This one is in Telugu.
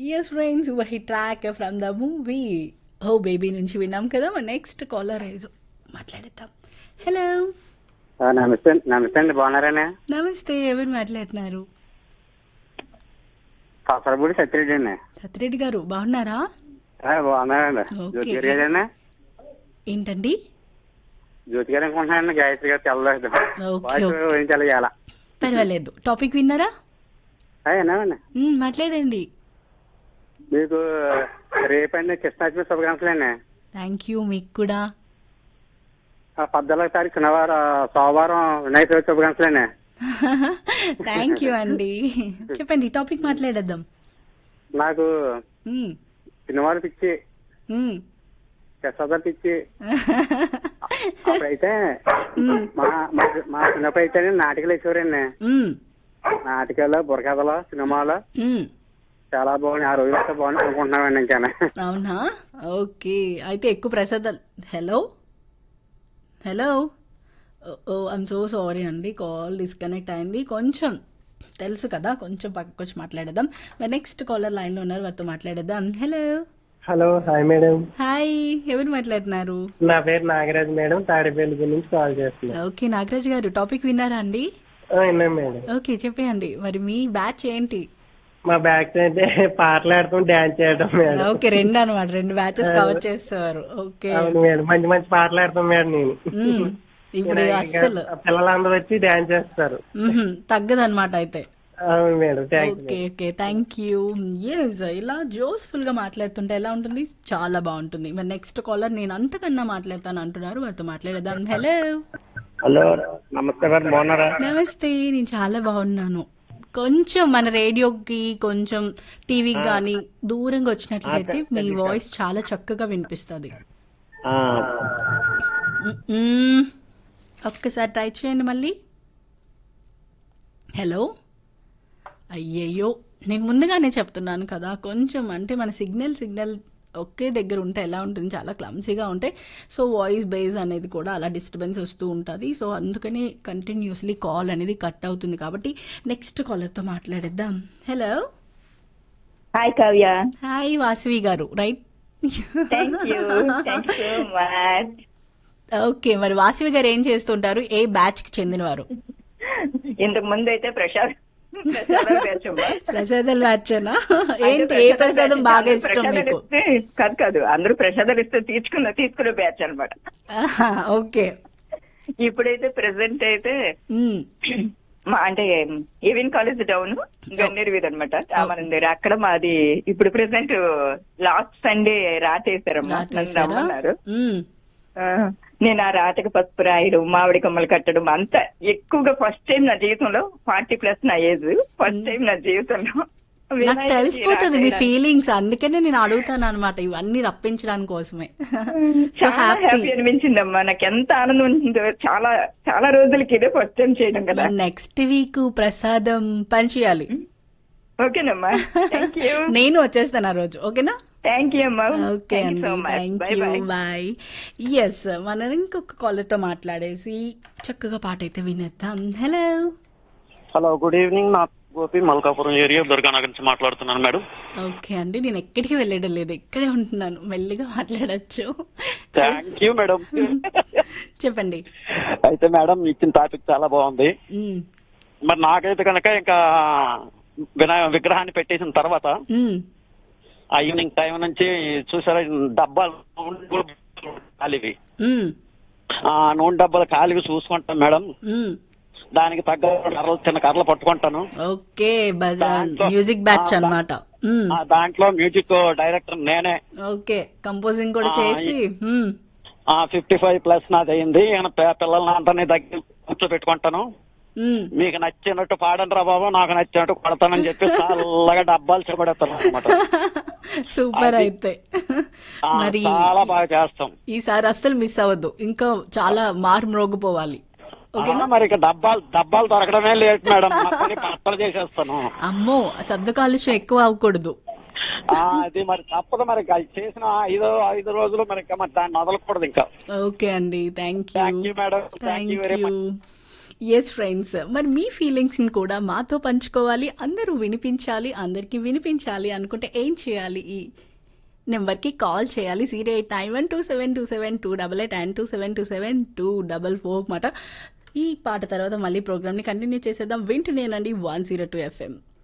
ఎస్ ఫ్రెండ్స్ వహి track from the movie oh baby నుంచి విన్నాం కదా మన నెక్స్ట్ కాలర్ ఏదో మాట్లాడేద్దాం హలో ఆ, నమస్తే నమస్తే అండి బాగున్నారండి నమస్తే ఎవరు మాట్లాడుతున్నారు కాసరపూడి సత్యరెడ్డి అండి సత్యరెడ్డి గారు బాగున్నారా ఆ, బాగున్నారండి ఓకే. జ్యోతి గారు కదండి ఏంటండి జ్యోతి గారు అనుకుంటున్నానండి గాయత్రి గారు తెల్లలేదు ఓకే, వాయిస్ ఓకే. ఏం తెలియాల పర్వాలేదు టాపిక్ విన్నారా ఏనామండి మ్మ్, మాట్లాడండి మీకు రేపండి కృష్ణాష్టమి శుభాకాంక్షలు అండి థ్యాంక్ యూ మీకు కూడా పద్నాలుగో తారీఖు శనివారం సోమవారం వినాయక చవితి శుభాకాంక్షలు అండి థ్యాంక్ యూ అండి చెప్పండి టాపిక్ మాట్లాడేద్దాం నాకు మ్మ్, సినిమాలు పిచ్చి మ్మ్. ప్రసాదాలు పిచ్చి అప్పుడైతే మా మా మా చిన్నప్పుడు అయితే నాటికలు వేసేవారండి మ్మ్, నాటకాలు బుర్రకథలు సినిమాలు మ్మ్. చాలా చాలా బాగున్నాయి ఆ రోజులు అయితే బాగుంది అనుకుంటున్నామండి ఇంకా అవునా ఓకే అయితే ఎక్కువ ప్రసాదాలు hello hello oh I'm so sorry అండి కాల్ డిస్కనెక్ట్ అయింది కొంచెం తెలుసు కదా కొంచెం పక్కకు వచ్చి మాట్లాడేద్దాం మరి నెక్స్ట్ కాలర్ లైన్లో ఉన్నారు వారితో మాట్లాడేద్దాం hello hello hi madam hi ఎవరు మాట్లాడుతున్నారు నా పేరు నాగరాజ్ మేడం తాడేపల్లి నుంచి కాల్ చేస్తున్నా ఓకే నాగరాజ్ గారు టాపిక్ విన్నారా అండి ఆ, విన్నాం మేడం ఓకే చెప్పేయండి మరి మీ బ్యాచ్ ఏంటి మా బ్యాక్ అయితే పాటలు ఆడటం డాన్స్ చేయడం మేడం ఓకే రెండు అనమాట రెండు బ్యాచెస్ కవర్ చేస్తారు ఓకే అవును మేడం మంచి మంచి పాటలు ఆడతాం మేడం నేను మ్మ్. ఇప్పుడు ఇంకా అస్సలు పిల్లలందరూ వచ్చి డాన్స్ చేస్తారు మ్మ్హ్మ్. తగ్గదన్నమాట అయితే అవును madam thank okay okay thank you yes ఇలా జోస్ఫుల్ గా మాట్లాడుతుంటే ఎలా ఉంటుంది చాలా బాగుంటుంది మరి నెక్స్ట్ కాలర్ నేను అంతకన్నా మాట్లాడతాను అంటున్నారు వారితో మాట్లాడేద్దాం హలో హలో నమస్తే గారు బాగున్నారా నమస్తే నేను చాలా బాగున్నాను కొంచెం మన రేడియోకి కొంచెం టీవీకి కానీ దూరంగా వచ్చినట్లయితే మీ వాయిస్ చాలా చక్కగా వినిపిస్తుంది మ్మ్. ఒక్కసారి ట్రై చేయండి మళ్ళీ హలో అయ్యయ్యో నేను ముందుగానే చెప్తున్నాను కదా కొంచెం అంటే మన సిగ్నల్ సిగ్నల్ ఒకే దగ్గర ఉంటే ఎలా ఉంటుంది చాలా క్లమ్సీగా ఉంటాయి సో వాయిస్ బేస్ అనేది కూడా అలా డిస్టర్బెన్స్ వస్తూ ఉంటుంది సో అందుకని కంటిన్యూస్లీ కాల్ అనేది కట్ అవుతుంది కాబట్టి నెక్స్ట్ కాలర్తో మాట్లాడేద్దాం hello hi Kavya hi Vasavi గారు right thank you thank you so much okay మరి వాసవి గారు ఏం చేస్తుంటారు ఏ బ్యాచ్ కి చెందినవారు ఇంతకు ముందు అయితే ప్రసాద్ ప్రసాదం తెచ్చమ్మా. ప్రసాదాలు బ్యాచేనా ఏంటి అయితే ఏ ప్రసాదం ప్రసాదం తెచ్చి బాగా అందరూ ఇష్టం ప్రసాదాలు మీకు ఇస్తే కాదు కాదు అందరూ ప్రసాదాలు ఇస్తే తీసుకున్న తీసుకునే బ్యాచ్ అన్నమాట ఆహా, ఓకే ఇప్పుడైతే ప్రెసెంట్ అయితే మ్మ్. మా అంటే ఈవెన్ కాలేజ్ డౌన్ గన్నేరు వీధి అనమాట రామానందేరు అక్కడ మాది ఇప్పుడు ప్రెసెంట్ లాస్ట్ సండే రాటేశారమ్మా నన్ను రాటేశారా? రమ్మన్నారు మ్మ్. ఆ, నేను ఆ రాతకి పసుపు రాయడం మామిడి కొమ్మలు కట్టడం అంతా ఎక్కువగా ఫస్ట్ టైం నా జీవితంలో ఫార్టీ ప్లస్ నా ఏజ్ ఫస్ట్ టైం నా జీవితంలో నాకు వినాయకుడికి తెలిసిపోతుంది మీ రాటేయడం. ఫీలింగ్స్ అందుకనే నేను అడుగుతాను అనమాట ఇవన్నీ రప్పించడానికి కోసమే సో చాలా హ్యాపీ హ్యాపీ అనిపించిందమ్మా నాకు ఎంత ఆనందం ఉంటుందో చాలా చాలా రోజులకి ఇదే ఫస్ట్ టైం చేయడం కదా నెక్స్ట్ వీక్ ప్రసాదం పంచేయాలి ఓకేనమ్మా థ్యాంక్ యూ నేను వచ్చేస్తాను ఆ రోజు ఓకేనా థ్యాంక్ యూ అమ్మా ఓకే థ్యాంక్ అండి so much thank bye you bye bye yes మనం ఇంకొక కాలర్తో మాట్లాడేసి చక్కగా పాట అయితే వినేద్దాం హలో హలో గుడ్ ఈవినింగ్ నా గోపి మల్కాపురం ఏరియా దుర్గానగర్ నుంచి మాట్లాడుతున్నాను మేడం ఓకే అండి నేను ఎక్కడికి వెళ్ళడం లేదు ఇక్కడే ఉంటున్నాను మెల్లిగా మాట్లాడచ్చు థ్యాంక్ యూ మేడం చెప్పండి అయితే మేడం ఇచ్చిన టాపిక్ చాలా బాగుంది మ్మ్. మరి నాకైతే కనుక ఇంకా వినాయ విగ్రహాన్ని పెట్టేసిన తర్వాత మ్మ్. ఆ ఈవినింగ్ టైం నుంచి చూసారా డబ్బాలు ఖాళీవి మ్మ్. ఆ నూనె డబ్బాలు ఖాళీవి చూసుకుంటాం మేడం మ్మ్. దానికి తగ్గ కర్రలు చిన్న కర్రలు పట్టుకుంటాను ఓకే భజన్ దాంట్లో- మ్యూజిక్ బ్యాచ్ ఆ, అన్నమాట మ్మ్. ఆ దాంట్లో మ్యూజిక్ డైరెక్టర్ నేనే ఓకే కంపోజింగ్ కూడా ఆ, చేసి మ్మ్. ఆ ఫిఫ్టీ ఫైవ్ ప్లస్ నాది అయింది ఈయన పి- పిల్లల్ని అందరినీ దగ్గర కూర్చోబెట్టుకుంటాను మ్మ్. మీకు నచ్చినట్టు పాడండి రా బాబు నాకు నచ్చినట్టు కొడతానని చెప్పి చల్లగా డబ్బాలు చెప్పడతారు అనమాట సూపర్ అయితే మరి చాలా బాగా చేస్తాం ఈసారి అస్సలు మిస్ అవ్వద్దు ఇంకా చాలా మారు మ్రోగిపోవాలి ఓకేనా ఆ, మరి ఇక డబ్బాలు డబ్బాలు దొరకడమే లేట్ మేడం మొత్తాన్ని పట్టలు చేసేస్తాను అమ్మో శబ్ద కాలుష్యం ఎక్కువ అవ్వకూడదు ఆ, అది మరి తప్పదు మరి ఇక అది చేసిన ఐదు ఐదు రోజులు మరి ఇంకా మరి దాన్ని వదలకూడదు ఇంకా ఓకే అండి thank you thank you madam thank thank you very you much yes friends మరి మీ ఫీలింగ్స్ని కూడా మాతో పంచుకోవాలి అందరూ వినిపించాలి అందరికీ వినిపించాలి అనుకుంటే ఏం చేయాలి ఈ నెంబర్కి కాల్ చేయాలి zero eight nine one two seven two seven two double eight and two seven two seven two double four మాట ఈ పాట తర్వాత మళ్ళీ ప్రోగ్రామ్ని కంటిన్యూ చేసేద్దాం వింటూనేనండి వన్ జీరో టూ ఎఫ్ఎం